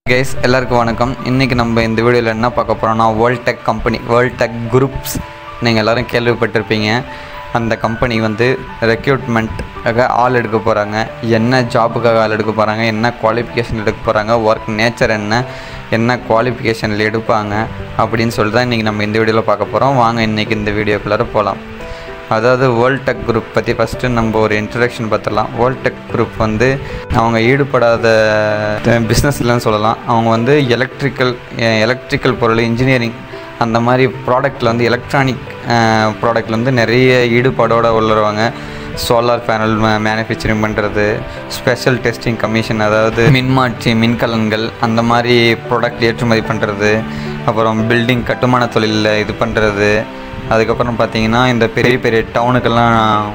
guys எல்லாருக்கும் வணக்கம் இன்றைக்கி நம்ம இந்த வீடியோவில் என்ன பார்க்க போகிறோம்னா World Tech company World Tech groups நீங்கள் எல்லோரும் கேள்விப்பட்டிருப்பீங்க அந்த கம்பெனி வந்து ரெக்ரூட்மெண்ட்டாக ஆள் எடுக்க போகிறாங்க என்ன ஜாபுக்காக ஆள் எடுக்க போகிறாங்க என்ன குவாலிஃபிகேஷன் எடுக்க போகிறாங்க ஒர்க் நேச்சர் என்ன என்ன குவாலிஃபிகேஷனில் எடுப்பாங்க அப்படின்னு சொல்லி தான் இன்றைக்கி நம்ம இந்த வீடியோவில் பார்க்க போகிறோம் வாங்க இன்றைக்கி இந்த வீடியோக்குள்ளார போகலாம் அதாவது வேர்ல்ட் டெக் குரூப் பற்றி ஃபஸ்ட்டு நம்ம ஒரு இன்ட்ரடக்ஷன் பார்த்துடலாம் வேர்ல்ட் டெக் குரூப் வந்து அவங்க ஈடுபடாத பிஸ்னஸ் இல்லைன்னு சொல்லலாம் அவங்க வந்து எலக்ட்ரிக்கல் எலக்ட்ரிக்கல் பொருள் இன்ஜினியரிங் அந்த மாதிரி ப்ராடக்ட்டில் வந்து எலக்ட்ரானிக் ப்ராடக்ட்டில் வந்து நிறைய ஈடுபாடோடு உள்ளவங்க சோலார் பேனல் மேனுஃபேக்சரிங் பண்ணுறது ஸ்பெஷல் டெஸ்டிங் கமிஷன் அதாவது மின்மாற்றி மின்கலன்கள் அந்த மாதிரி ப்ராடக்ட் ஏற்றுமதி பண்ணுறது அப்புறம் பில்டிங் கட்டுமான தொழிலில் இது பண்ணுறது அதுக்கப்புறம் பார்த்தீங்கன்னா இந்த பெரிய பெரிய டவுனுக்கெல்லாம்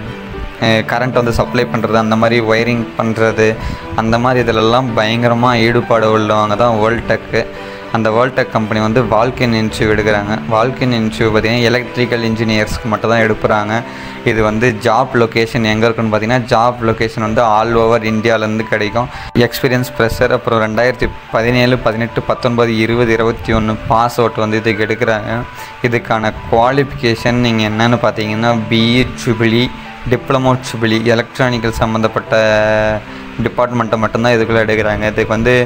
கரண்ட் வந்து சப்ளை பண்ணுறது அந்த மாதிரி ஒயரிங் பண்ணுறது அந்த மாதிரி இதிலெல்லாம் பயங்கரமாக ஈடுபாடு உள்ளவங்க தான் வேர்ல்ட் டெக்கு அந்த வேர்ல்ட் டெக் கம்பெனி வந்து வால்கின் இன்ஸ்டியூ எடுக்கிறாங்க வால்கின் இன்ஸ்டியூ பார்த்தீங்கன்னா எலக்ட்ரிக்கல் இன்ஜினியர்ஸ்க்கு மட்டும் தான் எடுக்கிறாங்க இது வந்து ஜாப் லொக்கேஷன் எங்கே இருக்குன்னு பார்த்தீங்கன்னா ஜாப் லொக்கேஷன் வந்து ஆல் ஓவர் இந்தியாவிலேருந்து கிடைக்கும் எக்ஸ்பீரியன்ஸ் ப்ரெஷர் அப்புறம் ரெண்டாயிரத்தி பதினேழு பதினெட்டு பத்தொன்பது இருபது இருபத்தி ஒன்று பாஸ் அவுட் வந்து இதுக்கு எடுக்கிறாங்க இதுக்கான குவாலிஃபிகேஷன் நீங்கள் என்னென்னு பார்த்தீங்கன்னா BE triple E diploma triple E electronical சம்மந்தப்பட்ட டிபார்ட்மெண்ட்டை மட்டும்தான் இதுக்குள்ளே எடுக்கிறாங்க இதுக்கு வந்து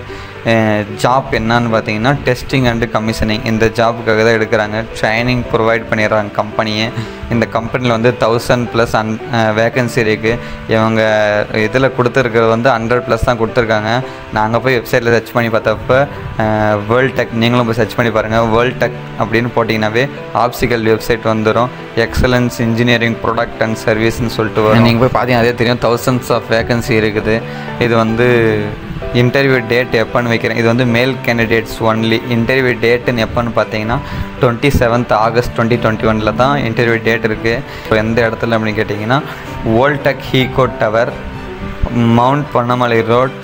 ஜாப் என்னன்னு பார்த்தீங்கன்னா டெஸ்டிங் அண்டு கமிஷனிங் இந்த ஜாப்புக்காக தான் எடுக்கிறாங்க ட்ரைனிங் ப்ரொவைட் பண்ணிடுறாங்க கம்பெனியை இந்த கம்பெனியில் வந்து தௌசண்ட் ப்ளஸ் அன் வேக்கன்சி இருக்குது இவங்க இதில் கொடுத்துருக்கிறது வந்து ஹண்ட்ரட் ப்ளஸ் தான் கொடுத்துருக்காங்க நாங்கள் போய் வெப்சைட்டில் சர்ச் பண்ணி பார்த்தப்ப வேர்ல்ட் டெக் நீங்களும் போய் சர்ச் பண்ணி பாருங்கள் வேர்ல்ட் டெக் அப்படின்னு போட்டிங்கனாவே ஆப்சிக்கல் வெப்சைட் வந்துடும் எக்ஸலன்ஸ் இன்ஜினியரிங் ப்ராடக்ட் அண்ட் சர்வீஸ்னு சொல்லிட்டு வரும் நீங்கள் போய் பார்த்தீங்கன்னா அதே தெரியும் தௌசண்ட்ஸ் ஆஃப் வேகன்சி இருக்குது இது வந்து இன்டர்வியூ டேட் எப்போன்னு வைக்கிறேன் இது வந்து மேல் கேண்டிடேட்ஸ் ஒன்லி இன்டர்வியூ டேட்டுன்னு எப்போன்னு பார்த்தீங்கன்னா twenty seventh August twenty twenty ஒனில் தான் இன்டர்வியூ டேட் இருக்குது இப்போ எந்த இடத்துல அப்படின்னு கேட்டிங்கன்னா வேர்ல்டெக் ஹீகோ tower mount Poonamallee road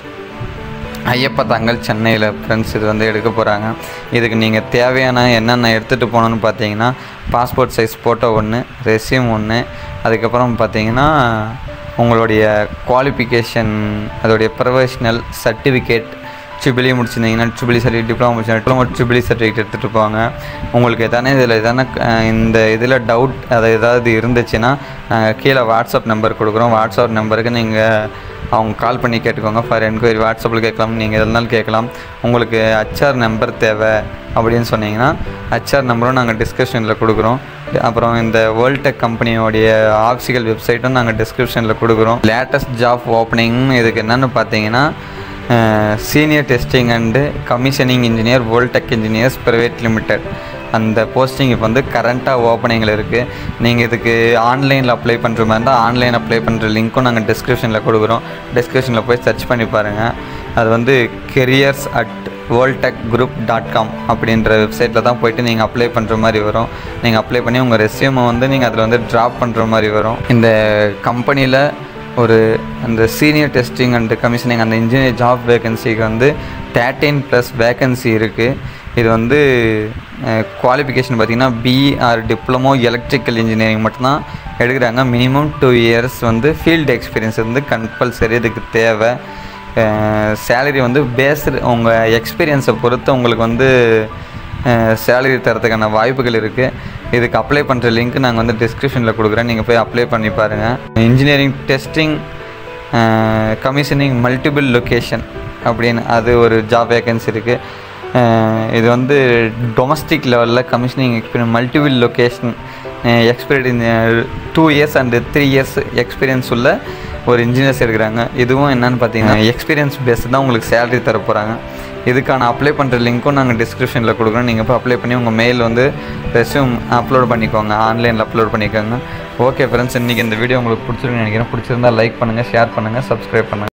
Ayyappanthangal சென்னையில் ஃப்ரெண்ட்ஸ் இது வந்து எடுக்க போகிறாங்க இதுக்கு நீங்கள் தேவையான என்னென்ன எடுத்துகிட்டு போகணுன்னு பார்த்தீங்கன்னா பாஸ்போர்ட் சைஸ் ஃபோட்டோ ஒன்று ரெஸ்யூம் ஒன்று அதுக்கப்புறம் பார்த்தீங்கன்னா உங்களுடைய குவாலிஃபிகேஷன் அதோடைய ப்ரொஃபஷ்னல் சர்டிஃபிகேட் ட்ரிபிளி முடிச்சிருந்தீங்கன்னா ட்ரிபிளி சர்டிஃபிகேட் டிப்ளமோ முடிச்சு டிப்ளமோ ட்ரிபிளி சர்டிஃபிகேட் எடுத்துகிட்டு போவாங்க உங்களுக்கு எதானே இதில் எதானே இந்த இதில் டவுட் அது ஏதாவது இருந்துச்சுன்னா நாங்கள் கீழே வாட்ஸ்அப் நம்பர் கொடுக்குறோம் வாட்ஸ்அப் நம்பருக்கு நீங்கள் அவங்க கால் பண்ணி கேட்டுக்கோங்க ஃபார் என்கொயரி வாட்ஸ்அப்பில் கேட்கலாம் நீங்கள் எதுனாலும் கேட்கலாம் உங்களுக்கு ஹச்ஆர் நம்பர் தேவை அப்படின்னு சொன்னீங்கன்னா ஹச்ஆர் நம்பரும் நாங்கள் டிஸ்கிரிப்ஷனில் கொடுக்குறோம் அப்புறம் இந்த வேர்ல்ட் டெக் கம்பெனியோடைய ஆஃபிஷியல் வெப்சைட்டும் நாங்கள் டிஸ்கிரிப்ஷனில் கொடுக்குறோம் லேட்டஸ்ட் ஜாப் ஓப்பனிங் இதுக்கு என்னென்னு பார்த்தீங்கன்னா senior testing and commissioning engineer World Tech engineers private limited அந்த போஸ்டிங் இப்போ வந்து கரண்ட்டாக ஓப்பனிங்கில் இருக்குது நீங்கள் இதுக்கு ஆன்லைனில் அப்ளை பண்ணுற மாதிரி இருந்தால் ஆன்லைன் அப்ளை பண்ணுற லிங்க்கும் நாங்கள் டிஸ்கிரிப்ஷனில் கொடுக்குறோம் டிஸ்கிரிப்ஷனில் போய் சர்ச் பண்ணி பாருங்கள் அது வந்து careers at Worldtech group dot com அப்படின்ற வெப்சைட்டில் தான் போயிட்டு நீங்கள் அப்ளை பண்ணுற மாதிரி வரும் நீங்கள் அப்ளை பண்ணி உங்கள் ரெஸ்யூமை வந்து நீங்கள் அதில் வந்து ட்ராப் பண்ணுற மாதிரி வரும் இந்த கம்பெனியில் ஒரு அந்த சீனியர் டெஸ்டிங் அண்ட் கமிஷனிங் அந்த இன்ஜினியர் ஜாப் வேகன்சிக்கு வந்து தேர்ட்டீன் ப்ளஸ் வேகன்சி இருக்குது இது வந்து குவாலிஃபிகேஷன் பார்த்திங்கன்னா பிஆர் டிப்ளமோ எலக்ட்ரிக்கல் இன்ஜினியரிங் மட்டும்தான் எடுக்கிறாங்க மினிமம் டூ இயர்ஸ் வந்து ஃபீல்டு எக்ஸ்பீரியன்ஸ் வந்து கம்பல்சரி இதுக்கு தேவை சேலரி வந்து பேஸ்டு உங்கள் எக்ஸ்பீரியன்ஸை பொறுத்து உங்களுக்கு வந்து சேலரி தரத்துக்கான வாய்ப்புகள் இருக்குது இதுக்கு அப்ளை பண்ணுற லிங்க் நாங்கள் வந்து டிஸ்கிரிப்ஷனில் கொடுக்குறேன் நீங்கள் போய் அப்ளை பண்ணி பாருங்கள் engineering testing commissioning multiple location அப்படின்னு அது ஒரு ஜாப் வேக்கன்சி இருக்குது இது வந்து டொமஸ்டிக் லெவலில் commissioning experience multiple location experience two years and three years experience உள்ள ஒரு இன்ஜினியர்ஸ் இருக்கிறாங்க இதுவும் என்னென்னு பார்த்தீங்கன்னா எக்ஸ்பீரியன்ஸ் பேஸ்டு தான் உங்களுக்கு சேலரி தர போகிறாங்க இதுக்கான அப்ளை பண்ணுற லிங்க்கும் நாங்கள் டிஸ்கிரிப்ஷனில் கொடுக்குறோம் நீங்கள் போய் அப்ளை பண்ணி உங்கள் மெயில் வந்து ரெஸ்யூம் அப்லோட் பண்ணிக்கோங்க ஆன்லைனில் அப்லோட் பண்ணிக்கோங்க ஓகே ஃப்ரெண்ட்ஸ் இன்றைக்கி இந்த வீடியோ உங்களுக்கு பிடிச்சிருக்குன்னு நினைக்கிறேன் பிடிச்சிருந்தா லைக் பண்ணுங்கள் ஷேர் பண்ணுங்கள் சப்ஸ்கிரைப் பண்ணுங்கள்